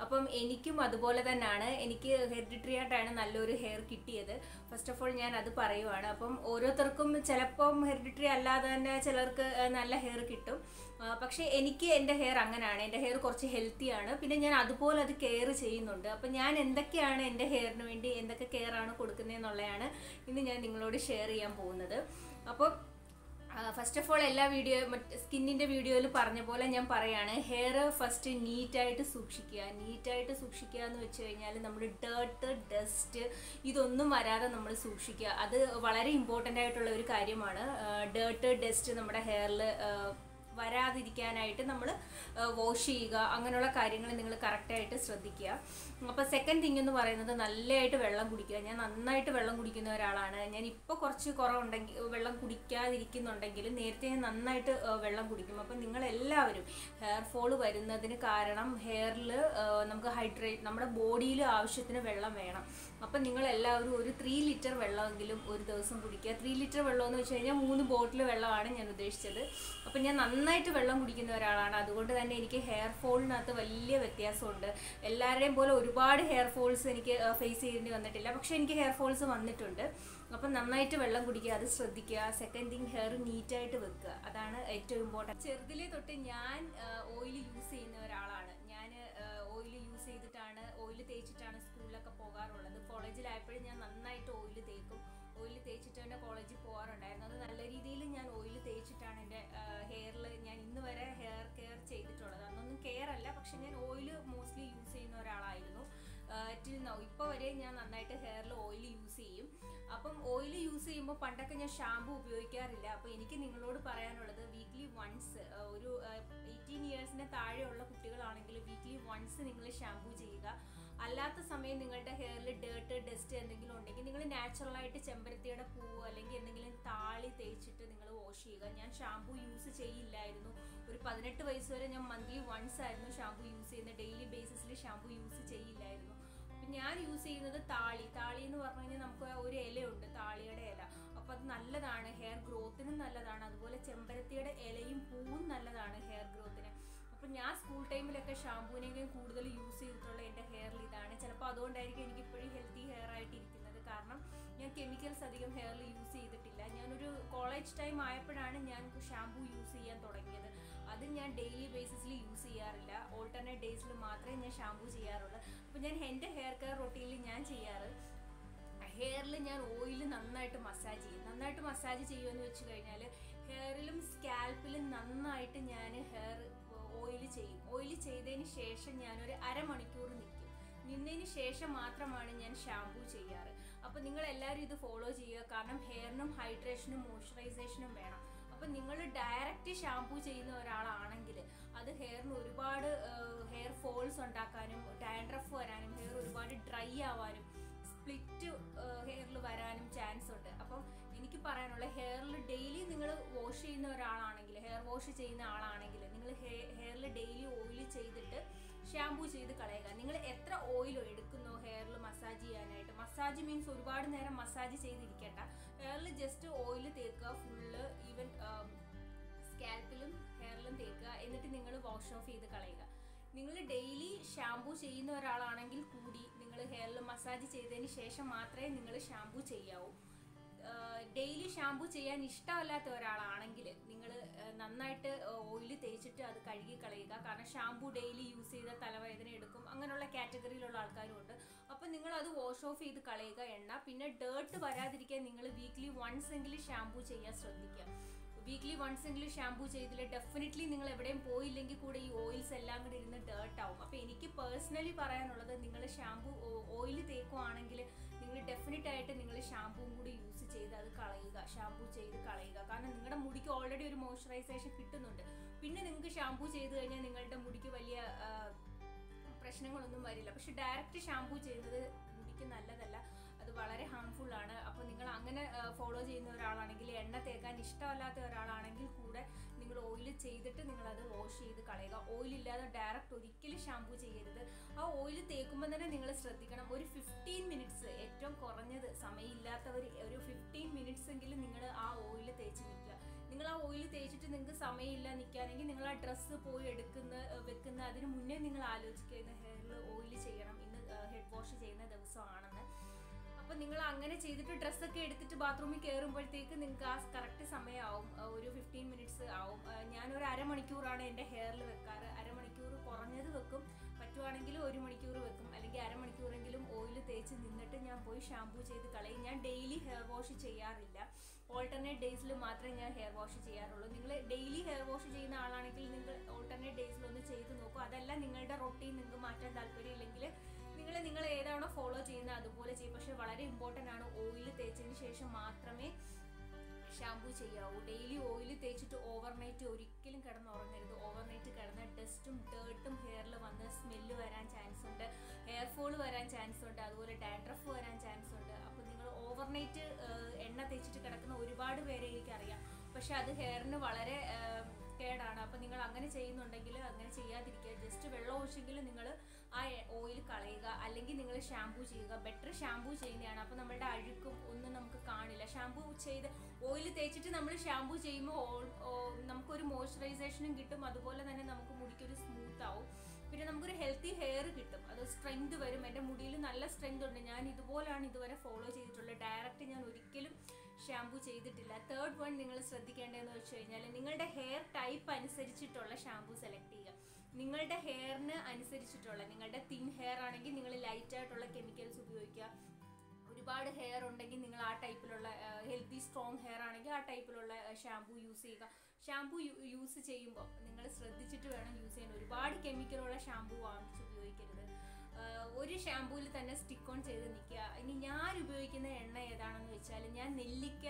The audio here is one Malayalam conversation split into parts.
അപ്പം എനിക്കും അതുപോലെ തന്നെയാണ് എനിക്ക് ഹെറിഡിറ്ററി ആയിട്ടാണ് നല്ലൊരു ഹെയർ കിട്ടിയത് ഫസ്റ്റ് ഓഫ് ഓൾ ഞാൻ അത് പറയുവാണ് അപ്പം ഓരോരുത്തർക്കും ചിലപ്പം ഹെറിഡിറ്ററി അല്ലാതെ തന്നെ ചിലർക്ക് ആ, നല്ല ഹെയർ കിട്ടും ആ, പക്ഷേ എനിക്ക് എൻ്റെ ഹെയർ അങ്ങനെയാണ് എൻ്റെ ഹെയർ കുറച്ച് ഹെൽത്തിയാണ് പിന്നെ ഞാൻ അതുപോലെ അത് കെയർ ചെയ്യുന്നുണ്ട് അപ്പം ഞാൻ എന്തൊക്കെയാണ് എൻ്റെ ഹെയറിന് വേണ്ടി എന്തൊക്കെ കെയർ ആണ് കൊടുക്കുന്നതെന്നുള്ളതാണ് ഇന്ന് ഞാൻ നിങ്ങളോട് ഷെയർ ചെയ്യാൻ പോകുന്നത് അപ്പോൾ ഫസ്റ്റ് ഓഫ് ഓൾ എല്ലാ വീഡിയോ മറ്റ് സ്കിന്നിൻ്റെ വീഡിയോയിൽ പറഞ്ഞ പോലെ ഞാൻ പറയാണ് ഹെയർ ഫസ്റ്റ് നീറ്റായിട്ട് സൂക്ഷിക്കുക നീറ്റായിട്ട് സൂക്ഷിക്കുക എന്ന് വെച്ച് കഴിഞ്ഞാൽ നമ്മൾ ഡേർട്ട് ഡസ്റ്റ് ഇതൊന്നും വരാതെ നമ്മൾ സൂക്ഷിക്കുക അത് വളരെ ഇമ്പോർട്ടൻ്റ് ആയിട്ടുള്ള ഒരു കാര്യമാണ് ഡേർട്ട് ഡസ്റ്റ് നമ്മുടെ ഹെയറിൽ വരാതിരിക്കാനായിട്ട് നമ്മൾ വാഷ് ചെയ്യുക അങ്ങനെയുള്ള കാര്യങ്ങൾ നിങ്ങൾ കറക്റ്റായിട്ട് ശ്രദ്ധിക്കുക അപ്പോൾ സെക്കൻഡ് തിങ് എന്ന് പറയുന്നത് നല്ലതായിട്ട് വെള്ളം കുടിക്കുക ഞാൻ നന്നായിട്ട് വെള്ളം കുടിക്കുന്ന ഒരാളാണ് ഞാൻ ഇപ്പോൾ കുറച്ച് കുറവുണ്ടെങ്കിൽ വെള്ളം കുടിക്കാതിരിക്കുന്നുണ്ടെങ്കിലും നേരത്തെ ഞാൻ നന്നായിട്ട് ആ, വെള്ളം കുടിക്കും അപ്പം നിങ്ങളെല്ലാവരും ഹെയർ ഫോൾ വരുന്നതിന് കാരണം ഹെയറിൽ നമുക്ക് ഹൈഡ്രേറ്റ് നമ്മുടെ ബോഡിയിൽ ആവശ്യത്തിന് വെള്ളം വേണം അപ്പം നിങ്ങളെല്ലാവരും ഒരു ത്രീ ലിറ്റർ വെള്ളമെങ്കിലും ഒരു ദിവസം കുടിക്കുക ത്രീ ലിറ്റർ വെള്ളം എന്ന് വെച്ച് കഴിഞ്ഞാൽ മൂന്ന് ബോട്ടിൽ വെള്ളമാണ് ഞാൻ ഉദ്ദേശിച്ചത് അപ്പം ഞാൻ നന്നായിട്ട് വെള്ളം കുടിക്കുന്ന ഒരാളാണ് അതുകൊണ്ട് തന്നെ എനിക്ക് ഹെയർ ഫോളിനകത്ത് വലിയ വ്യത്യാസമുണ്ട് എല്ലാവരുടെയും പോലെ ഒരുപാട് ഹെയർ ഫോൾസ് എനിക്ക് ഫേസ് ചെയ്യേണ്ടി വന്നിട്ടില്ല പക്ഷേ എനിക്ക് ഹെയർ ഫോൾസ് വന്നിട്ടുണ്ട് അപ്പം നന്നായിട്ട് വെള്ളം കുടിക്കുക അത് ശ്രദ്ധിക്കുക സെക്കൻഡ് തിങ് ഹെയർ നീറ്റായിട്ട് വെക്കുക അതാണ് ഏറ്റവും ഇമ്പോർട്ടൻറ്റ് ചെറുതിലേ തൊട്ട് ഞാൻ ഓയിൽ യൂസ് ചെയ്യുന്ന ഒരാളാണ് ഞാൻ ഓയിൽ യൂസ് ചെയ്തിട്ടാണ് ഓയിൽ തേച്ചിട്ടാണ് സ്കൂളിലൊക്കെ പോകാറുള്ളത് കോളേജിലായപ്പോഴും ഞാൻ നന്നായിട്ട് ഓയിൽ തേക്കും ഓയിൽ തേച്ചിട്ട് തന്നെ കോളേജിൽ പോകാറുണ്ടായിരുന്നു അത് നല്ല രീതിയിൽ ഞാൻ ഓയിൽ തേച്ചിട്ടാണ് എൻ്റെ ഹെയറിൽ ഞാൻ ഇന്ന് വരെ ഹെയർ കെയർ ചെയ്തിട്ടുള്ളത് അന്നൊന്നും കെയർ അല്ല പക്ഷെ ഞാൻ ഓയിൽ മോസ്റ്റ്ലി യൂസ് ചെയ്യുന്ന ഒരാളായിരുന്നു ടിൽ നൗ ഇപ്പോൾ വരെ ഞാൻ നന്നായിട്ട് ഹെയറിൽ ഓയിൽ യൂസ് ചെയ്യും അപ്പം ഓയിൽ യൂസ് ചെയ്യുമ്പോൾ പണ്ടൊക്കെ ഞാൻ ഷാമ്പു ഉപയോഗിക്കാറില്ല അപ്പോൾ എനിക്ക് നിങ്ങളോട് പറയാനുള്ളത് വീക്ക്ലി വൺസ് ഒരു എയ്റ്റീൻ ഇയേഴ്സിന് താഴെയുള്ള കുട്ടികളാണെങ്കിൽ വീക്ക്ലി വൺസ് നിങ്ങൾ ഷാമ്പു ചെയ്യുക അല്ലാത്ത സമയം നിങ്ങളുടെ ഹെയറിൽ ഡേർട്ട് ഡസ്റ്റ് എന്തെങ്കിലും ഉണ്ടെങ്കിൽ നിങ്ങൾ നാച്ചുറലായിട്ട് ചെമ്പരത്തിയുടെ പൂവ് അല്ലെങ്കിൽ എന്തെങ്കിലും താളി തേച്ചിട്ട് നിങ്ങൾ വാഷ് ചെയ്യുക ഞാൻ ഷാമ്പു യൂസ് ചെയ്യില്ലായിരുന്നു ഒരു പതിനെട്ട് വയസ്സ് വരെ ഞാൻ മന്ത്ലി വൺസ് ആയിരുന്നു ഷാമ്പു യൂസ് ചെയ്യുന്നത് ഡെയിലി ബേസിസിൽ ഷാമ്പു യൂസ് ചെയ്യില്ലായിരുന്നു അപ്പം ഞാൻ യൂസ് ചെയ്യുന്നത് താളി താളി എന്ന് പറഞ്ഞു കഴിഞ്ഞാൽ നമുക്ക് ഒരു ഇലയുണ്ട് താളിയുടെ ഇല അപ്പം അത് നല്ലതാണ് ഹെയർ ഗ്രോത്തിനും നല്ലതാണ് അതുപോലെ ചെമ്പരത്തിയുടെ ഇലയും പൂവും നല്ലതാണ് ഹെയർ ഗ്രോത്തിന് അപ്പം ഞാൻ സ്കൂൾ ടൈമിലൊക്കെ ഷാമ്പൂവിനെങ്കിലും കൂടുതൽ യൂസ് ചെയ്തിട്ടുള്ള എൻ്റെ ഹെയറിൽ ഇതാണ് ചിലപ്പോൾ അതുകൊണ്ടായിരിക്കും എനിക്ക് ഇപ്പോഴും ഹെൽത്തി ഹെയർ ആയിട്ട് ഇരിക്കുന്നത് കാരണം ഞാൻ കെമിക്കൽസ് അധികം ഹെയറിൽ യൂസ് ചെയ്തിട്ടില്ല ഞാനൊരു കോളേജ് ടൈം ആയപ്പോഴാണ് ഞാൻ ഷാമ്പൂ യൂസ് ചെയ്യാൻ തുടങ്ങിയത് അത് ഞാൻ ഡെയിലി ബേസിസിൽ യൂസ് ചെയ്യാറില്ല ഓൾട്ടർനേറ്റ് ഡേയ്സിൽ മാത്രമേ ഞാൻ ഷാമ്പൂ ചെയ്യാറുള്ളൂ അപ്പോൾ ഞാൻ എൻ്റെ ഹെയർ കെയർ റൊട്ടീനിൽ ഞാൻ ചെയ്യാറ് ഹെയറിൽ ഞാൻ ഓയിൽ നന്നായിട്ട് മസാജ് ചെയ്യും നന്നായിട്ട് മസാജ് ചെയ്യുമെന്ന് വെച്ച് കഴിഞ്ഞാൽ ഹെയറിലും സ്കാൽപ്പിലും നന്നായിട്ട് ഞാൻ ഹെയർ ഓയിൽ ചെയ്യും ഓയിൽ ചെയ്തതിന് ശേഷം ഞാനൊരു അരമണിക്കൂർ നിൽക്കും നിന്നതിന് ശേഷം മാത്രമാണ് ഞാൻ ഷാമ്പൂ ചെയ്യാറ് അപ്പോൾ നിങ്ങൾ എല്ലാവരും ഇത് ഫോളോ ചെയ്യുക കാരണം ഹെയറിനും ഹൈഡ്രേഷനും മോയ്സ്ചറൈസേഷനും വേണം അപ്പം നിങ്ങൾ ഡയറക്റ്റ് ഷാമ്പൂ ചെയ്യുന്ന ഒരാളാണെങ്കിൽ അത് ഹെയറിന് ഒരുപാട് ഹെയർ ഫോൾസ് ഉണ്ടാക്കാനും ഡാൻഡ്രഫ് വരാനും ഹെയർ ഒരുപാട് ഡ്രൈ ആവാനും സ്പ്ലിറ്റ് ഹെയറിൽ വരാനും ചാൻസ് ഉണ്ട് അപ്പം എനിക്ക് പറയാനുള്ള ഹെയറിൽ ഡെയിലി നിങ്ങൾ വാഷ് ചെയ്യുന്ന ഒരാളാണെങ്കിൽ ഹെയർ വാഷ് ചെയ്യുന്ന ആളാണെങ്കിൽ നിങ്ങൾ ഹെയറിൽ ഡെയിലി ഓയിൽ ചെയ്തിട്ട് ഷാമ്പൂ ചെയ്ത് കളയുക നിങ്ങൾ എത്ര ഓയിൽ എടുക്കുന്നോ ഹെയറിൽ മസാജ് ചെയ്യാനായിട്ട് മസാജ് മീൻസ് ഒരുപാട് നേരം മസാജ് ചെയ്തിരിക്കേണ്ട ഹെയറിൽ ജസ്റ്റ് ഓയിൽ തേക്കുക ഫുള്ള് ഈവൻ സ്കാൽപ്പിലും ഹെയറിലും തേക്കുക എന്നിട്ട് നിങ്ങൾ വാഷ് ഓഫ് ചെയ്ത് കളയുക നിങ്ങൾ ഡെയിലി ഷാമ്പൂ ചെയ്യുന്ന ഒരാളാണെങ്കിൽ കൂടി നിങ്ങൾ ഹെയറിൽ മസാജ് ചെയ്തതിന് ശേഷം മാത്രമേ നിങ്ങൾ ഷാമ്പൂ ചെയ്യാവൂ ഡെയിലി ഷാമ്പൂ ചെയ്യാൻ ഇഷ്ടമല്ലാത്ത ഒരാളാണെങ്കിൽ നിങ്ങൾ നന്നായിട്ട് ഓയിൽ തേച്ചിട്ട് അത് കഴുകി കളയുക കാരണം ഷാമ്പൂ ഡെയിലി യൂസ് ചെയ്ത തലവേദന എടുക്കും അങ്ങനെയുള്ള കാറ്റഗറിയിലുള്ള ആൾക്കാരും ഉണ്ട് അപ്പം നിങ്ങൾ അത് വാഷ് ഓഫ് ചെയ്ത് കളയുക എണ്ണ പിന്നെ ഡേർട്ട് വരാതിരിക്കാൻ നിങ്ങൾ വീക്ക്ലി വൺസ് എങ്കിലും ഷാമ്പൂ ചെയ്യാൻ ശ്രദ്ധിക്കുക വീക്ക്ലി വൺസ് എങ്കിലും ഷാമ്പൂ ചെയ്തില്ല ഡെഫിനറ്റ്ലി നിങ്ങൾ എവിടെയും പോയില്ലെങ്കിൽ കൂടെ ഈ ഓയിൽസ് എല്ലാം കൂടി ഇരുന്ന് ഡേർട്ട് ആവും അപ്പോൾ എനിക്ക് പേഴ്സണലി പറയാനുള്ളത് നിങ്ങൾ ഷാമ്പൂ ഓയിൽ തേക്കുവാണെങ്കിൽ നിങ്ങൾ ഡെഫിനറ്റ് ആയിട്ട് നിങ്ങൾ ഷാമ്പൂവും കൂടി യൂസ് ചെയ്ത് അത് കളയുക ഷാമ്പൂ ചെയ്ത് കളയുക കാരണം നിങ്ങളുടെ മുടിക്ക് ഓൾറെഡി ഒരു മോയ്സ്ചറൈസേഷൻ കിട്ടുന്നുണ്ട് പിന്നെ നിങ്ങൾക്ക് ഷാമ്പൂ ചെയ്ത് കഴിഞ്ഞാൽ നിങ്ങളുടെ മുടിക്ക് വലിയ ആ, പ്രശ്നങ്ങളൊന്നും വരില്ല പക്ഷെ ഡയറക്റ്റ് ഷാമ്പൂ ചെയ്യുന്നത് മുടിക്ക് നല്ലതല്ല അത് വളരെ ഹാർംഫുൾ ആണ് അപ്പോൾ നിങ്ങൾ അങ്ങനെ ഫോളോ ചെയ്യുന്ന ഒരാളാണെങ്കിൽ എണ്ണ തേക്കാൻ ഇഷ്ടമല്ലാത്ത ഒരാളാണെങ്കിൽ കൂടെ നിങ്ങൾ ഓയിൽ ചെയ്തിട്ട് നിങ്ങളത് വാഷ് ചെയ്ത് കളയുക ഓയിൽ ഇല്ലാതെ ഡയറക്റ്റ് ഒരിക്കലും ഷാമ്പൂ ചെയ്യരുത് ആ ഓയിൽ തേക്കുമ്പോൾ തന്നെ നിങ്ങൾ ശ്രദ്ധിക്കണം ഒരു ഫിഫ്റ്റീൻ മിനിറ്റ്സ് ഏറ്റവും കുറഞ്ഞത് സമയമില്ലാത്തവർ ഒരു ഫിഫ്റ്റീൻ മിനിറ്റ്സ് എങ്കിലും നിങ്ങൾ ആ ഓയിൽ തേച്ച് നിൽക്കുക നിങ്ങൾ ആ ഓയിൽ തേച്ചിട്ട് നിങ്ങൾക്ക് സമയമില്ല നിൽക്കാനെങ്കിൽ നിങ്ങൾ ആ ഡ്രസ്സ് പോയി എടുക്കുന്ന ഏഹ് വെക്കുന്ന അതിന് മുന്നേ നിങ്ങൾ ആലോചിക്കുക ഇന്ന് ഹെയറിൽ ഓയിൽ ചെയ്യണം ഇന്ന് ഹെഡ് വാഷ് ചെയ്യുന്ന ദിവസമാണെന്ന് അപ്പം നിങ്ങൾ അങ്ങനെ ചെയ്തിട്ട് ഡ്രസ്സൊക്കെ എടുത്തിട്ട് ബാത്റൂമിൽ കയറുമ്പോഴത്തേക്ക് നിങ്ങൾക്ക് ആ കറക്റ്റ് സമയമാവും ആ, ഒരു ഫിഫ്റ്റീൻ മിനിറ്റ്സ് ആവും ആ, ഞാനൊരു അരമണിക്കൂറാണ് എൻ്റെ ഹെയറിൽ വെക്കാറ് അരമണിക്കൂർ കുറഞ്ഞത് വെക്കും പറ്റുവാണെങ്കിൽ ഒരു മണിക്കൂർ വെക്കും അല്ലെങ്കിൽ അരമണിക്കൂറെങ്കിലും ഓയിൽ തേച്ച് നിന്നിട്ട് ഞാൻ പോയി ഷാമ്പൂ ചെയ്ത് കളയും ഞാൻ ഡെയിലി ഹെയർ വാഷ് ചെയ്യാറില്ല ഓൾട്ടർനേറ്റ് ഡേയ്സിൽ മാത്രമേ ഞാൻ ഹെയർ വാഷ് ചെയ്യാറുള്ളൂ നിങ്ങൾ ഡെയിലി ഹെയർ വാഷ് ചെയ്യുന്ന ആളാണെങ്കിൽ നിങ്ങൾ ഓൾട്ടർനേറ്റ് ഡേയ്സിൽ ഒന്ന് ചെയ്ത് നോക്കൂ അതല്ല നിങ്ങളുടെ റൊട്ടീൻ നിങ്ങൾക്ക് മാറ്റാൻ താല്പര്യമില്ലെങ്കിൽ നിങ്ങൾ നിങ്ങൾ ഏതാണോ ഫോളോ ചെയ്യുന്നത് അതുപോലെ ചെയ്യും പക്ഷെ വളരെ ഇമ്പോർട്ടൻ്റ് ആണ് ഓയിൽ തേച്ചതിന് ശേഷം മാത്രമേ ഷാമ്പൂ ചെയ്യാവൂ ഡെയിലി ഓയിൽ തേച്ചിട്ട് ഓവർനൈറ്റ് ഒരിക്കലും കിടന്നുറങ്ങരുത് ഓവർനൈറ്റ് കിടന്ന ഡസ്റ്റും ഡേർട്ടും ഹെയറിൽ വന്ന് സ്മെല്ല് വരാൻ ചാൻസ് ഉണ്ട് ഹെയർ ഫോൾ വരാൻ ചാൻസ് ഉണ്ട് അതുപോലെ ഡാൻഡ്രഫ് വരാൻ ചാൻസ് ഉണ്ട് അപ്പോൾ നിങ്ങൾ ഓവർനൈറ്റ് എണ്ണ തേച്ചിട്ട് കിടക്കുന്ന ഒരുപാട് പേരെ എനിക്കറിയാം പക്ഷെ അത് ഹെയറിന് വളരെ ഏഹ്, കേടാണ് അപ്പോൾ നിങ്ങൾ അങ്ങനെ ചെയ്യുന്നുണ്ടെങ്കിൽ അങ്ങനെ ചെയ്യാതിരിക്കുക ജസ്റ്റ് വെള്ളം ഒഴിച്ചെങ്കിൽ നിങ്ങൾ ആ ഓയിൽ കളയുക അല്ലെങ്കിൽ നിങ്ങൾ ഷാമ്പൂ ചെയ്യുക ബെറ്റർ ഷാമ്പൂ ചെയ്യുന്നതാണ് അപ്പോൾ നമ്മളുടെ അഴുക്കും ഒന്നും നമുക്ക് കാണില്ല ഷാമ്പൂ ചെയ്ത് ഓയിൽ തേച്ചിട്ട് നമ്മൾ ഷാമ്പൂ ചെയ്യുമ്പോൾ ഓൾ- ഓ- നമുക്കൊരു മോയ്സ്ചറൈസേഷനും കിട്ടും അതുപോലെ തന്നെ നമുക്ക് മുടിക്കൊരു സ്മൂത്ത് ആവും പിന്നെ നമുക്കൊരു ഹെൽത്തി ഹെയർ കിട്ടും അത് സ്ട്രെങ്ത് വരും എൻ്റെ മുടിയിൽ നല്ല സ്ട്രെങ്ത് ഉണ്ട് ഞാൻ ഇതുപോലാണ് ഇതുവരെ ഫോളോ ചെയ്തിട്ടുള്ളത് ഡയറക്റ്റ് ഞാൻ ഒരിക്കലും ഷാമ്പൂ ചെയ്തിട്ടില്ല തേർഡ് വൺ നിങ്ങൾ ശ്രദ്ധിക്കേണ്ടതെന്ന് വെച്ച് കഴിഞ്ഞാൽ നിങ്ങളുടെ ഹെയർ ടൈപ്പ് അനുസരിച്ചിട്ടുള്ള ഷാമ്പൂ സെലക്ട് ചെയ്യുക നിങ്ങളുടെ ഹെയറിന് അനുസരിച്ചിട്ടുള്ള നിങ്ങളുടെ തിൻ ഹെയർ ആണെങ്കിൽ നിങ്ങൾ ലൈറ്റ് ആയിട്ടുള്ള കെമിക്കൽസ് ഉപയോഗിക്കുക ഒരുപാട് ഹെയർ ഉണ്ടെങ്കിൽ നിങ്ങൾ ആ ടൈപ്പിലുള്ള ഹെൽത്തി സ്ട്രോങ് ഹെയർ ആണെങ്കിൽ ആ ടൈപ്പിലുള്ള ഷാമ്പൂ യൂസ് ചെയ്യുക ഷാമ്പൂ യൂസ് ചെയ്യുമ്പോൾ നിങ്ങൾ ശ്രദ്ധിച്ചിട്ട് വേണം യൂസ് ചെയ്യാൻ ഒരുപാട് കെമിക്കലുള്ള ഷാമ്പൂ വാങ്ങിച്ച് ഉപയോഗിക്കരുത് ആഹ് ഒരു ഷാമ്പൂവിൽ തന്നെ സ്റ്റിക്ക് ഓൺ ചെയ്ത് നിൽക്കുക ഇനി ഞാൻ ഉപയോഗിക്കുന്ന എണ്ണ ഏതാണെന്ന് വെച്ചാൽ ഞാൻ നെല്ലിക്ക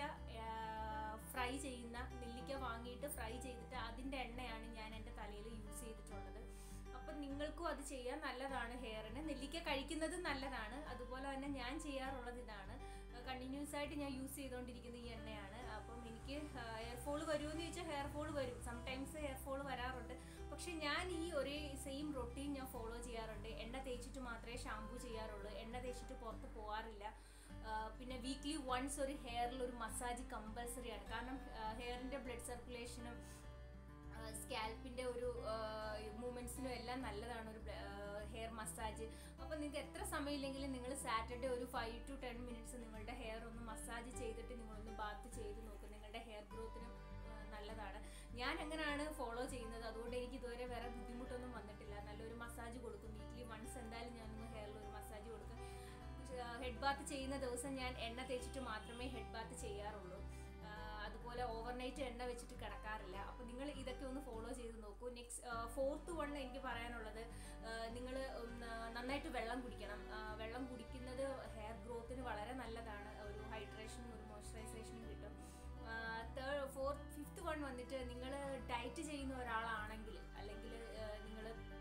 ഫ്രൈ ചെയ്യുന്ന നെല്ലിക്ക വാങ്ങിയിട്ട് ഫ്രൈ ചെയ്തിട്ട് അതിൻ്റെ എണ്ണയാണ് ഞാൻ എൻ്റെ തലയിൽ യൂസ് ചെയ്തിട്ടുള്ളത് അപ്പം നിങ്ങൾക്കും അത് ചെയ്യാൻ നല്ലതാണ് ഹെയറിന് നെല്ലിക്ക കഴിക്കുന്നത് നല്ലതാണ് അതുപോലെ തന്നെ ഞാൻ ചെയ്യാറുള്ളത് ഇതാണ് കണ്ടിന്യൂസ് ആയിട്ട് ഞാൻ യൂസ് ചെയ്തുകൊണ്ടിരിക്കുന്ന ഈ എണ്ണയാണ് അപ്പം എനിക്ക് ഹെയർ ഫോൾ വരുമെന്ന് ചോദിച്ചാൽ ഹെയർ ഫോൾ വരും സംടൈംസ് ഹെയർ ഫോൾ വരാറുണ്ട് പക്ഷെ ഞാൻ ഈ ഒരേ സെയിം റൊട്ടീൻ ഞാൻ ഫോളോ ചെയ്യാറുണ്ട് എണ്ണ തേച്ചിട്ട് മാത്രമേ ഷാമ്പൂ ചെയ്യാറുള്ളൂ എണ്ണ തേച്ചിട്ട് പുറത്ത് പോകാറില്ല ആ, പിന്നെ വീക്ക്ലി വൺസ് ഒരു ഹെയറിൽ ഒരു മസാജ് കമ്പൽസറി ആണ് കാരണം ഹെയറിൻ്റെ ബ്ലഡ് സർക്കുലേഷനും സ്കാൽപ്പിൻ്റെ ഒരു മൂമെൻറ്റ്സിനും എല്ലാം നല്ലതാണ് ഒരു ഹെയർ മസാജ് അപ്പോൾ നിങ്ങൾക്ക് എത്ര സമയമില്ലെങ്കിലും നിങ്ങൾ സാറ്റർഡേ ഒരു ഫൈവ് ടു ടെൻ മിനിറ്റ്സ് നിങ്ങളുടെ ഹെയർ ഒന്ന് മസാജ് ചെയ്തിട്ട് നിങ്ങളൊന്ന് ബാത്ത് ചെയ്ത് നോക്കും നിങ്ങളുടെ ഹെയർ ഗ്രോത്തിനും നല്ലതാണ് ഞാൻ അങ്ങനെയാണ് ഫോളോ ചെയ്യുന്നത് അതുകൊണ്ട് എനിക്ക് ഇതുവരെ വേറെ ബുദ്ധിമുട്ടൊന്നും വന്നിട്ടില്ല നല്ലൊരു മസാജ് കൊടുക്കും വീക്ക്ലി വൺസ് എന്തായാലും ഞാനൊന്ന് ഹെയറിൽ ഒരു മസാജ് കൊടുക്കും ഹെഡ് ബാത്ത് ചെയ്യുന്ന ദിവസം ഞാൻ എണ്ണ തേച്ചിട്ട് മാത്രമേ ഹെഡ് ബാത്ത് ചെയ്യാറുള്ളൂ ആ, അതുപോലെ ഓവർനൈറ്റ് എണ്ണ വെച്ചിട്ട് കിടക്കാറില്ല അപ്പോൾ നിങ്ങൾ ഇതൊക്കെ ഒന്ന് ഫോളോ ചെയ്ത് നോക്കൂ നെക്സ്റ്റ് ഫോർത്ത് വൺ എനിക്ക് പറയാനുള്ളത് നിങ്ങൾ നന്നായിട്ട് വെള്ളം കുടിക്കണം ആ, വെള്ളം കുടിക്കുന്നത് ഹെയർ ഗ്രോത്തിന് വളരെ നല്ലതാണ് ഒരു ഹൈഡ്രേഷനും ഒരു മോയ്സ്ചറൈസേഷനും കിട്ടും തേർഡ് ഫോർത്ത് ഫിഫ്ത്ത് വൺ വന്നിട്ട് നിങ്ങൾ ഡയറ്റ് ചെയ്യുന്ന ഒരാളാണെങ്കിൽ അല്ലെങ്കിൽ നിങ്ങൾ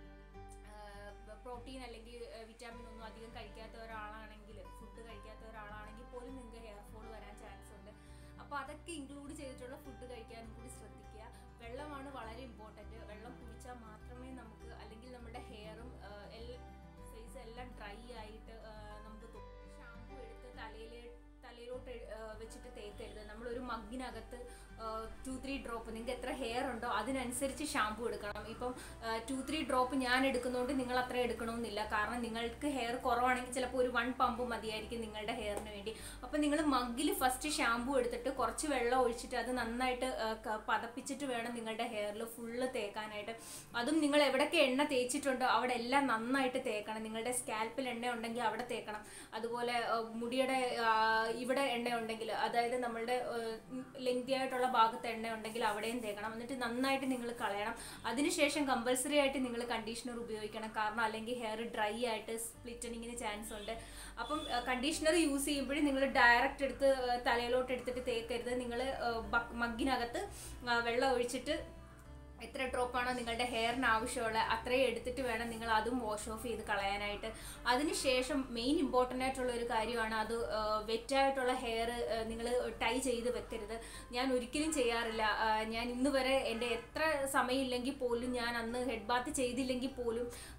പ്രോട്ടീൻ അല്ലെങ്കിൽ വിറ്റാമിൻ ഒന്നും അധികം കഴിക്കാത്ത ഒരാളാണെങ്കിൽ ഫുഡ് കഴിക്കാത്ത ഒരാളാണെങ്കിൽ പോലും നിങ്ങൾക്ക് ഹെയർ ഫോൾ വരാൻ ചാൻസ് ഉണ്ട് അപ്പോൾ അതൊക്കെ ഇൻക്ലൂഡ് ചെയ്തിട്ടുള്ള ഫുഡ് കഴിക്കാനും കൂടി ശ്രദ്ധിക്കുക വെള്ളമാണ് വളരെ ഇമ്പോർട്ടൻറ്റ് വെള്ളം കുടിച്ചാൽ മാത്രമേ നമുക്ക് അല്ലെങ്കിൽ നമ്മുടെ ഹെയറും ഫേസ് എല്ലാം ഡ്രൈ ആയിട്ട് ആ, നമുക്ക് ഷാമ്പു എടുത്ത് തലയിൽ തലയിലോട്ട് എ- ആ, വെച്ചിട്ട് തേക്കരുത് നമ്മളൊരു മഗ്ഗിനകത്ത് ടു ത്രീ ഡ്രോപ്പ് നിങ്ങൾക്ക് എത്ര ഹെയർ ഉണ്ടോ അതിനനുസരിച്ച് ഷാമ്പു എടുക്കണം ഇപ്പം ടു ത്രീ ഡ്രോപ്പ് ഞാൻ എടുക്കുന്നതുകൊണ്ട് നിങ്ങൾ അത്ര എടുക്കണമെന്നില്ല കാരണം നിങ്ങൾക്ക് ഹെയർ കുറവാണെങ്കിൽ ചിലപ്പോൾ ഒരു വൺ പമ്പ് മതിയായിരിക്കും നിങ്ങളുടെ ഹെയറിന് വേണ്ടി അപ്പം നിങ്ങൾ മഗ്ഗിൽ ഫസ്റ്റ് ഷാമ്പു എടുത്തിട്ട് കുറച്ച് വെള്ളം ഒഴിച്ചിട്ട് അത് നന്നായിട്ട് ആ, ക- പതപ്പിച്ചിട്ട് വേണം നിങ്ങളുടെ ഹെയറിൽ ഫുള്ള് തേക്കാനായിട്ട് അതും നിങ്ങൾ എവിടെയൊക്കെ എണ്ണ തേച്ചിട്ടുണ്ടോ അവിടെ എല്ലാം നന്നായിട്ട് തേക്കണം നിങ്ങളുടെ സ്കാൽപ്പിൽ എണ്ണ ഉണ്ടെങ്കിൽ അവിടെ തേക്കണം അതുപോലെ ആ, മുടിയുടെ ആ, ഇവിടെ എണ്ണ ഉണ്ടെങ്കിൽ അതായത് നമ്മളുടെ ലെങ്തി ആയിട്ടുള്ള ഭാഗത്ത് എണ്ണ ഉണ്ടെങ്കിൽ അവിടെയും തേക്കണം എന്നിട്ട് നന്നായിട്ട് നിങ്ങൾ കളയണം അതിനുശേഷം കമ്പൽസറി ആയിട്ട് നിങ്ങൾ കണ്ടീഷണർ ഉപയോഗിക്കണം കാരണം അല്ലെങ്കിൽ ഹെയർ ഡ്രൈ ആയിട്ട് സ്പ്ലിറ്റനിങ്ങിന് ചാൻസ് ഉണ്ട് അപ്പം കണ്ടീഷണർ യൂസ് ചെയ്യുമ്പോഴും നിങ്ങൾ ഡയറക്റ്റ് എടുത്ത് ആ, തലയിലോട്ട് എടുത്തിട്ട് തേക്കരുത് നിങ്ങൾ മഗ്ഗിനകത്ത് ആ, വെള്ളം ഒഴിച്ചിട്ട് എത്ര ഡ്രോപ്പാണോ നിങ്ങളുടെ ഹെയറിന് ആവശ്യമുള്ള അത്രയും എടുത്തിട്ട് വേണം നിങ്ങൾ അതും വാഷ് ഓഫ് ചെയ്ത് കളയാനായിട്ട് അതിനുശേഷം മെയിൻ ഇമ്പോർട്ടൻ്റ് ആയിട്ടുള്ള ഒരു കാര്യമാണ് അത് വെറ്റായിട്ടുള്ള ഹെയർ നിങ്ങൾ ടൈ ചെയ്ത് വെക്കരുത് ഞാൻ ഒരിക്കലും ചെയ്യാറില്ല ആ, ഞാൻ ഇന്ന് വരെ എൻ്റെ എത്ര സമയമില്ലെങ്കിൽ പോലും ഞാൻ അന്ന് ഹെഡ് ബാത്ത് ചെയ്തില്ലെങ്കിൽ പോലും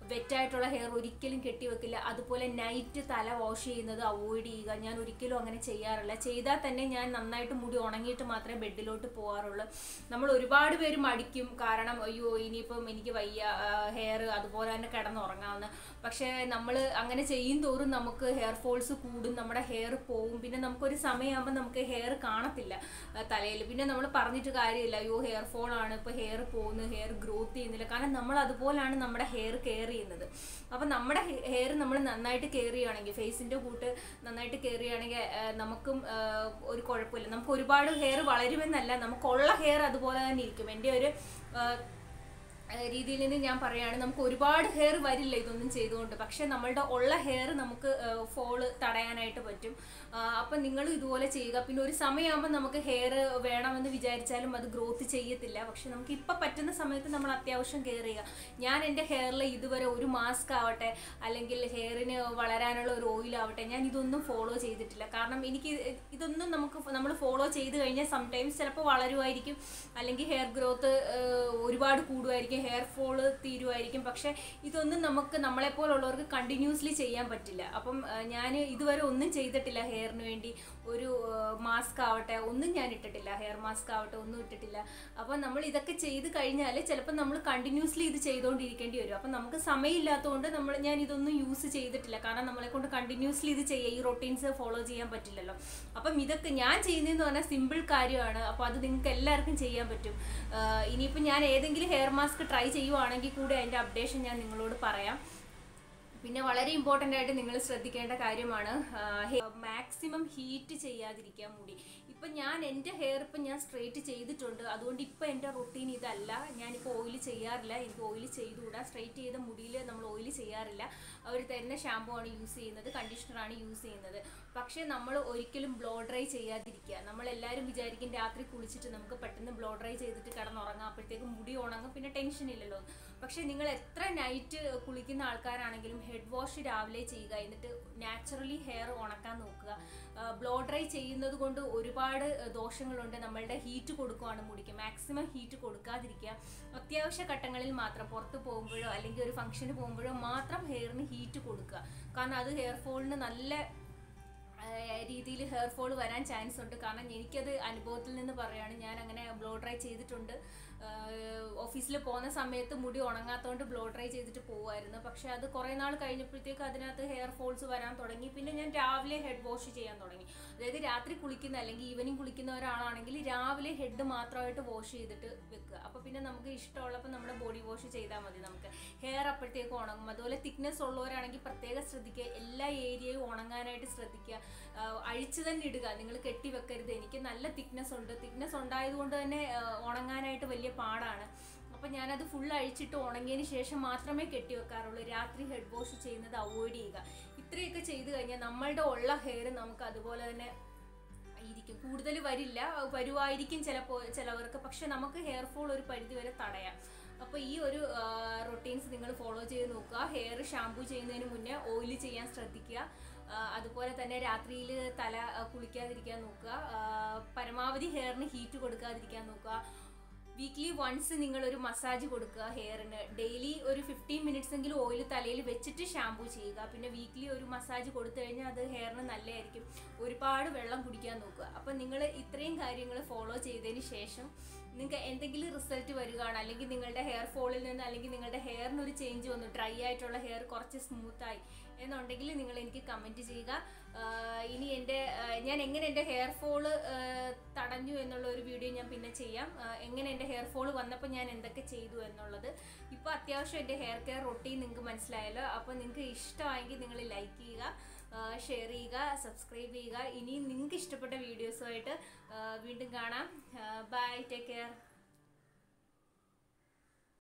വെറ്റായിട്ടുള്ള ഹെയർ ഒരിക്കലും കെട്ടിവെക്കില്ല അതുപോലെ നൈറ്റ് തല വാഷ് ചെയ്യുന്നത് അവോയ്ഡ് ചെയ്യുക ഞാൻ ഒരിക്കലും അങ്ങനെ ചെയ്യാറില്ല ചെയ്താൽ തന്നെ ഞാൻ നന്നായിട്ട് മുടി ഉണങ്ങിയിട്ട് മാത്രമേ ബെഡിലോട്ട് പോകാറുള്ളൂ നമ്മൾ ഒരുപാട് പേര് മടിക്കും കാരണം അയ്യോ ഇനിയിപ്പം എനിക്ക് വയ്യ ഹെയർ അതുപോലെ തന്നെ കിടന്നുറങ്ങാമെന്ന് പക്ഷേ നമ്മൾ അങ്ങനെ ചെയ്യും തോറും നമുക്ക് ഹെയർ ഫോൾസ് കൂടും നമ്മുടെ ഹെയർ പോവും പിന്നെ നമുക്കൊരു സമയമാകുമ്പോൾ നമുക്ക് ഹെയർ കാണത്തില്ല തലയിൽ പിന്നെ നമ്മൾ പറഞ്ഞിട്ട് കാര്യമില്ല അയ്യോ ഹെയർ ഫോൾ ആണ് ഇപ്പോൾ ഹെയർ പോകുന്നു ഹെയർ ഗ്രോത്ത് ചെയ്യുന്നില്ല കാരണം നമ്മൾ അതുപോലാണ് നമ്മുടെ ഹെയർ കെയർ ചെയ്യുന്നത് അപ്പം നമ്മുടെ ഹെയർ നമ്മൾ നന്നായിട്ട് കെയർ ചെയ്യുകയാണെങ്കിൽ ഫേസിൻ്റെ കൂട്ട് നന്നായിട്ട് കെയർ ചെയ്യുകയാണെങ്കിൽ ആ, നമുക്കും ആ, ഒരു കുഴപ്പമില്ല നമുക്ക് ഒരുപാട് ഹെയർ വളരുമെന്നല്ല നമുക്കുള്ള ഹെയർ അതുപോലെ തന്നെ ഇരിക്കും എൻ്റെ ഒരു ആ, ഏഹ് രീതിയിൽ നിന്ന് ഞാൻ പറയുകയാണ് നമുക്ക് ഒരുപാട് ഹെയർ വരില്ല ഇതൊന്നും ചെയ്തുകൊണ്ട് പക്ഷെ നമ്മളുടെ ഉള്ള ഹെയർ നമുക്ക് ഫോള് തടയാനായിട്ട് പറ്റും അപ്പം നിങ്ങൾ ഇതുപോലെ ചെയ്യുക പിന്നെ ഒരു സമയമാകുമ്പോൾ നമുക്ക് ഹെയർ വേണമെന്ന് വിചാരിച്ചാലും അത് ഗ്രോത്ത് ചെയ്യത്തില്ല പക്ഷെ നമുക്ക് ഇപ്പം പറ്റുന്ന സമയത്ത് നമ്മൾ അത്യാവശ്യം കെയർ ചെയ്യുക ഞാൻ എൻ്റെ ഹെയറിൽ ഇതുവരെ ഒരു മാസ്ക് ആവട്ടെ അല്ലെങ്കിൽ ഹെയറിന് വളരാനുള്ള ഒരു ഓയിൽ ആവട്ടെ ഞാൻ ഇതൊന്നും ഫോളോ ചെയ്തിട്ടില്ല കാരണം എനിക്ക് ഇത് ഇതൊന്നും നമുക്ക് നമ്മൾ ഫോളോ ചെയ്ത് കഴിഞ്ഞാൽ സംടൈംസ് ചിലപ്പോൾ വളരുമായിരിക്കും അല്ലെങ്കിൽ ഹെയർ ഗ്രോത്ത് ഒരുപാട് കൂടുമായിരിക്കും ഹെയർ ഫോള് തീരുമായിരിക്കും പക്ഷേ ഇതൊന്നും നമുക്ക് നമ്മളെപ്പോലുള്ളവർക്ക് കണ്ടിന്യൂസ്ലി ചെയ്യാൻ പറ്റില്ല അപ്പം ഞാൻ ഇതുവരെ ഒന്നും ചെയ്തിട്ടില്ല ഹെയറിന് വേണ്ടി ഒരു മാസ്ക് ആവട്ടെ ഒന്നും ഞാൻ ഇട്ടിട്ടില്ല ഹെയർ മാസ്ക് ആവട്ടെ ഒന്നും ഇട്ടിട്ടില്ല അപ്പം നമ്മൾ ഇതൊക്കെ ചെയ്ത് കഴിഞ്ഞാൽ ചിലപ്പോൾ നമ്മൾ കണ്ടിന്യൂസ്ലി ഇത് ചെയ്തുകൊണ്ടിരിക്കേണ്ടി വരും അപ്പം നമുക്ക് സമയമില്ലാത്തതുകൊണ്ട് നമ്മൾ ഞാൻ ഇതൊന്നും യൂസ് ചെയ്തിട്ടില്ല കാരണം നമ്മളെ കൊണ്ട് കണ്ടിന്യൂസ്ലി ഇത് ചെയ്യുക ഈ റൊട്ടീൻസ് ഫോളോ ചെയ്യാൻ പറ്റില്ലല്ലോ അപ്പം ഇതൊക്കെ ഞാൻ ചെയ്യുന്നതെന്ന് പറഞ്ഞാൽ സിമ്പിൾ കാര്യമാണ് അപ്പോൾ അത് നിങ്ങൾക്ക് എല്ലാവർക്കും ചെയ്യാൻ പറ്റും ആഹ് ഇനിയിപ്പോൾ ഞാൻ ഏതെങ്കിലും ഹെയർ മാസ്ക് ട്രൈ ചെയ്യുവാണെങ്കിൽ കൂടി അതിൻ്റെ അപ്ഡേഷൻ ഞാൻ നിങ്ങളോട് പറയാം പിന്നെ വളരെ ഇമ്പോർട്ടൻ്റ് ആയിട്ട് നിങ്ങൾ ശ്രദ്ധിക്കേണ്ട കാര്യമാണ് മാക്സിമം ഹീറ്റ് ചെയ്യാതിരിക്കുക മുടി ഇപ്പം ഞാൻ എൻ്റെ ഹെയർ ഇപ്പം ഞാൻ സ്ട്രെയിറ്റ് ചെയ്തിട്ടുണ്ട് അതുകൊണ്ട് ഇപ്പം എൻ്റെ റൊട്ടീൻ ഇതല്ല ഞാനിപ്പോൾ ഓയിൽ ചെയ്യാറില്ല എനിക്ക് ഓയിൽ ചെയ്തുകൂടാ സ്ട്രെയിറ്റ് ചെയ്ത മുടിയിൽ നമ്മൾ ഓയിൽ ചെയ്യാറില്ല അവർ തരുന്ന ഷാമ്പു ആണ് യൂസ് ചെയ്യുന്നത് കണ്ടീഷണറാണ് യൂസ് ചെയ്യുന്നത് പക്ഷേ നമ്മൾ ഒരിക്കലും ബ്ലോ ഡ്രൈ ചെയ്യാതിരിക്കുക നമ്മളെല്ലാവരും വിചാരിക്കും രാത്രി കുളിച്ചിട്ട് നമുക്ക് പെട്ടെന്ന് ബ്ലോ ഡ്രൈ ചെയ്തിട്ട് കിടന്നുറങ്ങാം അപ്പോഴത്തേക്കും മുടി ഉണങ്ങും പിന്നെ ടെൻഷൻ ഇല്ലല്ലോ പക്ഷേ നിങ്ങൾ എത്ര നൈറ്റ് കുളിക്കുന്ന ആൾക്കാരാണെങ്കിലും ഹെഡ് വാഷ് രാവിലെ ചെയ്യുക എന്നിട്ട് നാച്ചുറലി ഹെയർ ഉണക്കാൻ നോക്കുക ബ്ലോ ഡ്രൈ ചെയ്യുന്നത് കൊണ്ട് ഒരുപാട് ദോഷങ്ങളുണ്ട് നമ്മളുടെ ഹീറ്റ് കൊടുക്കുവാണ് മുടിക്ക് മാക്സിമം ഹീറ്റ് കൊടുക്കാതിരിക്കുക അത്യാവശ്യ ഘട്ടങ്ങളിൽ മാത്രം പുറത്ത് പോകുമ്പോഴോ അല്ലെങ്കിൽ ഒരു ഫംഗ്ഷന് പോകുമ്പോഴോ മാത്രം ഹെയറിന് ഹീറ്റ് കൊടുക്കുക കാരണം അത് ഹെയർ ഫോളിന് നല്ല രീതിയിൽ ഹെയർ ഫോൾ വരാൻ ചാൻസ് ഉണ്ട് കാരണം എനിക്കത് അനുഭവത്തിൽ നിന്ന് പറയാണ് ഞാൻ അങ്ങനെ ബ്ലോ ഡ്രൈ ചെയ്തിട്ടുണ്ട് ഓഫീസിൽ പോകുന്ന സമയത്ത് മുടി ഉണങ്ങാത്തതുകൊണ്ട് ബ്ലോ ഡ്രൈ ചെയ്തിട്ട് പോകുമായിരുന്നു പക്ഷെ അത് കുറേ നാൾ കഴിഞ്ഞപ്പോഴത്തേക്ക് അതിനകത്ത് ഹെയർ ഫോൾസ് വരാൻ തുടങ്ങി പിന്നെ ഞാൻ രാവിലെ ഹെഡ് വാഷ് ചെയ്യാൻ തുടങ്ങി അതായത് രാത്രി കുളിക്കുന്ന അല്ലെങ്കിൽ ഈവനിങ് കുളിക്കുന്ന ഒരാളാണെങ്കിൽ രാവിലെ ഹെഡ് മാത്രമായിട്ട് വാഷ് ചെയ്തിട്ട് വെക്കുക അപ്പോൾ പിന്നെ നമുക്ക് ഇഷ്ടമുള്ളപ്പോൾ നമ്മുടെ ബോഡി വാഷ് ചെയ്താൽ മതി നമുക്ക് ഹെയർ അപ്പോഴത്തേക്ക് ഉണങ്ങും അതുപോലെ തിക്നെസ് ഉള്ളവരാണെങ്കിൽ പ്രത്യേകം ശ്രദ്ധിക്കുക എല്ലാ ഏരിയയും ഉണങ്ങാനായിട്ട് ശ്രദ്ധിക്കുക ആഹ് അഴിച്ചു തന്നെ ഇടുക നിങ്ങൾ കെട്ടി വെക്കരുത് എനിക്ക് നല്ല തിക്നെസ് ഉണ്ട് തിക്നെസ് ഉണ്ടായതുകൊണ്ട് തന്നെ ആഹ് ഉണങ്ങാനായിട്ട് വലിയ പാടാണ് അപ്പം ഞാനത് ഫുൾ അഴിച്ചിട്ട് ഉണങ്ങിയതിന് ശേഷം മാത്രമേ കെട്ടി വെക്കാറുള്ളൂ രാത്രി ഹെഡ് വാഷ് ചെയ്യുന്നത് അവോയ്ഡ് ചെയ്യുക ഇത്രയൊക്കെ ചെയ്തു കഴിഞ്ഞാൽ നമ്മളുടെ ഉള്ള ഹെയർ നമുക്ക് അതുപോലെ തന്നെ ഇരിക്കും കൂടുതൽ വരില്ല വരുമായിരിക്കും ചിലപ്പോൾ ചിലവർക്ക് പക്ഷെ നമുക്ക് ഹെയർ ഫോൾ ഒരു പരിധി വരെ തടയാം അപ്പോൾ ഈ ഒരു റൊട്ടീൻസ് നിങ്ങൾ ഫോളോ ചെയ്ത് നോക്കുക ഹെയർ ഷാമ്പൂ ചെയ്യുന്നതിന് മുന്നേ ഓയിൽ ചെയ്യാൻ ശ്രദ്ധിക്കുക ആ, അതുപോലെ തന്നെ രാത്രിയിൽ തല ആ, കുളിക്കാതിരിക്കാൻ നോക്കുക ആ, പരമാവധി ഹെയറിന് ഹീറ്റ് കൊടുക്കാതിരിക്കാൻ നോക്കുക വീക്ക്ലി വൺസ് നിങ്ങൾ ഒരു മസാജ് കൊടുക്കുക ഹെയറിന് ഡെയിലി ഒരു ഫിഫ്റ്റീൻ മിനിറ്റ്സ് എങ്കിലും ഓയിൽ തലയിൽ വെച്ചിട്ട് ഷാമ്പൂ ചെയ്യുക പിന്നെ വീക്ക്ലി ഒരു മസാജ് കൊടുത്തു കഴിഞ്ഞാൽ അത് ഹെയറിന് നല്ലതായിരിക്കും ഒരുപാട് വെള്ളം കുടിക്കാൻ നോക്കുക അപ്പം നിങ്ങൾ ഇത്രയും കാര്യങ്ങൾ ഫോളോ ചെയ്തതിന് ശേഷം നിങ്ങൾക്ക് എന്തെങ്കിലും റിസൾട്ട് വരികയാണ് അല്ലെങ്കിൽ നിങ്ങളുടെ ഹെയർ ഫോളിൽ നിന്ന് അല്ലെങ്കിൽ നിങ്ങളുടെ ഹെയറിന് ഒരു ചേഞ്ച് വന്നു ഡ്രൈ ആയിട്ടുള്ള ഹെയർ കുറച്ച് സ്മൂത്തായി എന്നുണ്ടെങ്കിൽ നിങ്ങൾ എനിക്ക് കമൻറ്റ് ചെയ്യുക ആഹ് ഇനി എൻ്റെ ആഹ് ഞാൻ എങ്ങനെ എൻ്റെ ഹെയർ ഫോള് തടഞ്ഞു എന്നുള്ള ഒരു വീഡിയോ ഞാൻ പിന്നെ ചെയ്യാം ആഹ് എങ്ങനെ എൻ്റെ ഹെയർ ഫോള് വന്നപ്പോൾ ഞാൻ എന്തൊക്കെ ചെയ്തു എന്നുള്ളത് ഇപ്പോൾ അത്യാവശ്യം എൻ്റെ ഹെയർ കെയർ റൊട്ടീൻ നിങ്ങൾക്ക് മനസ്സിലായല്ലോ അപ്പോൾ നിങ്ങൾക്ക് ഇഷ്ടമായെങ്കിൽ നിങ്ങൾ ലൈക്ക് ചെയ്യുക ഷെയർ ചെയ്യുക സബ്സ്ക്രൈബ് ചെയ്യുക ഇനി നിങ്ങൾക്ക് ഇഷ്ടപ്പെട്ട വീഡിയോസുമായിട്ട് വീണ്ടും കാണാം ബൈ ടേക്ക് കെയർ